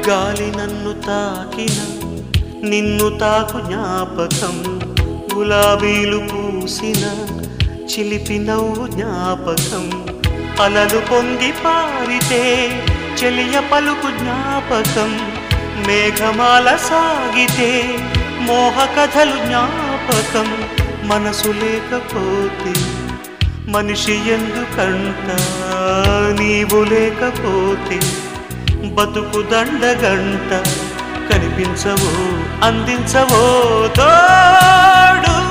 గాలి నన్ను తాకిన నిన్ను తాకు జ్ఞాపకం గులాబీలు పూసిన చిలిపి నవ్వు జ్ఞాపకం అలలు పొంగి పారితే చెలియ పలుకు జ్ఞాపకం మేఘమాల సాగితే మోహ కథలు జ్ఞాపకం మనసు లేకపోతే మనిషి ఎందుకంట నీవు లేకపోతే బతుకు దండగంట కనిపించవో అందించవో తోడు